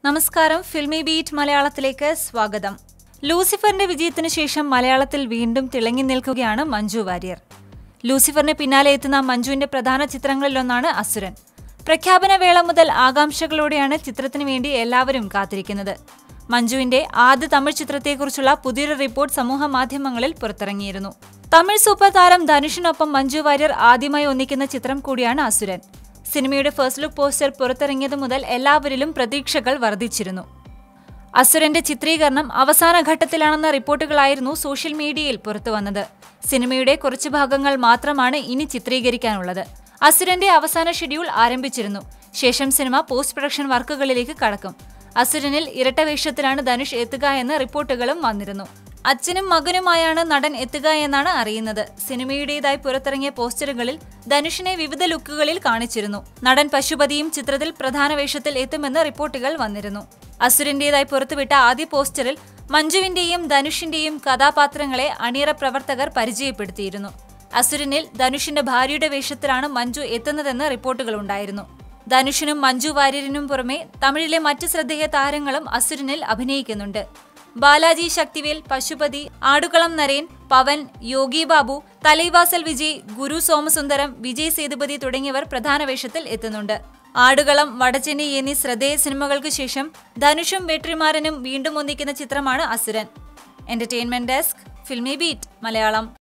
നമസ്കാരം filmy beat മലയാളത്തിലേക്ക് സ്വാഗതം ലൂസിഫറിന്റെ വിജയത്തിനു ശേഷം മലയാളത്തിൽ വീണ്ടും തിളങ്ങി നിൽക്കുകയാണ് മഞ്ജു വാര്യർ ലൂസിഫറിന് പിന്നാലെ എത്തുന്ന മഞ്ജുവിന്റെ പ്രധാന ചിത്രങ്ങളിലൊന്നാണ് അസുരൻ പ്രഖ്യാപന വേള മുതൽ ആകാംക്ഷകളോടെയാണ് ചിത്രത്തിനു വേണ്ടി എല്ലാവരും കാത്തിരിക്കുന്നത് മഞ്ജുവിന്റെ ആദ്യ തമിഴ് ചിത്രത്തെക്കുറിച്ചുള്ള പുതിയൊരു റിപ്പോർട്ട് സമൂഹ മാധ്യമങ്ങളിൽ പുറത്തിറങ്ങിയിരുന്നു തമിഴ് സൂപ്പർ താരം ധനുഷിനൊപ്പം മഞ്ജു വാര്യർ ആദ്യമായി ഒന്നിക്കുന്ന ചിത്രം കൂടിയാണ് അസുരൻ സിനിമയുടെ ഫസ്റ്റ് ലുക്ക് പോസ്റ്റർ പുറത്തിറങ്ങിയതു മുതൽ എല്ലാവരിലും പ്രതീക്ഷകൾ വർദ്ധിച്ചിരുന്നു അസുരന്റെ ചിത്രീകരണം അവസാന ഘട്ടത്തിലാണെന്ന റിപ്പോർട്ടുകളായിരുന്നു സോഷ്യൽ മീഡിയയിൽ പുറത്തുവന്നത് സിനിമയുടെ കുറച്ചു ഭാഗങ്ങൾ മാത്രമാണ് ഇനി ചിത്രീകരിക്കാനുള്ളത് അസുരന്റെ അവസാന ഷെഡ്യൂൾ ആരംഭിച്ചിരുന്നു ശേഷം സിനിമ പോസ്റ്റ് പ്രൊഡക്ഷൻ വർക്കുകളിലേക്ക് കടക്കും അസുരനിൽ ഇരട്ട വേഷത്തിലാണ് ധനുഷ് എത്തുക എന്ന റിപ്പോർട്ടുകളും വന്നിരുന്നു അച്ഛനും മകനുമായാണ് നടൻ എത്തുക എന്നാണ് അറിയുന്നത് സിനിമയുടേതായി പുറത്തിറങ്ങിയ പോസ്റ്ററുകളിൽ ധനുഷിനെ വിവിധ ലുക്കുകളിൽ കാണിച്ചിരുന്നു നടൻ പശുപതിയും ചിത്രത്തിൽ പ്രധാന വേഷത്തിൽ എത്തുമെന്ന് റിപ്പോർട്ടുകൾ വന്നിരുന്നു അസുരന്റേതായി പുറത്തുവിട്ട ആദ്യ പോസ്റ്ററിൽ മഞ്ജുവിന്റെയും ധനുഷിന്റെയും കഥാപാത്രങ്ങളെ അണിയറ പ്രവർത്തകർ പരിചയപ്പെടുത്തിയിരുന്നു അസുരനിൽ ധനുഷിന്റെ ഭാര്യയുടെ വേഷത്തിലാണ് മഞ്ജു എത്തുന്നതെന്ന് റിപ്പോർട്ടുകളുണ്ടായിരുന്നു ധനുഷിനും മഞ്ജു വാര്യരിനും പുറമെ തമിഴിലെ മറ്റ് ശ്രദ്ധേയ താരങ്ങളും അസുരനിൽ അഭിനയിക്കുന്നുണ്ട് ബാലാജി ശക്തിവേൽ പശുപതി ആടുകളം നരേൻ പവൻ യോഗി ബാബു തലൈവാസൽ വിജയ് ഗുരു സോമസുന്ദരം വിജയ് സേതുപതി തുടങ്ങിയവർ പ്രധാന വേഷത്തിൽ എത്തുന്നുണ്ട് ആടുകളം വടച്ചെന്നൈ എന്നീ ശ്രദ്ധേയ സിനിമകൾക്ക് ശേഷം ധനുഷും വെട്രിമാരനും വീണ്ടും ഒന്നിക്കുന്ന ചിത്രമാണ് Asuran entertainment desk Filmibeat Malayalam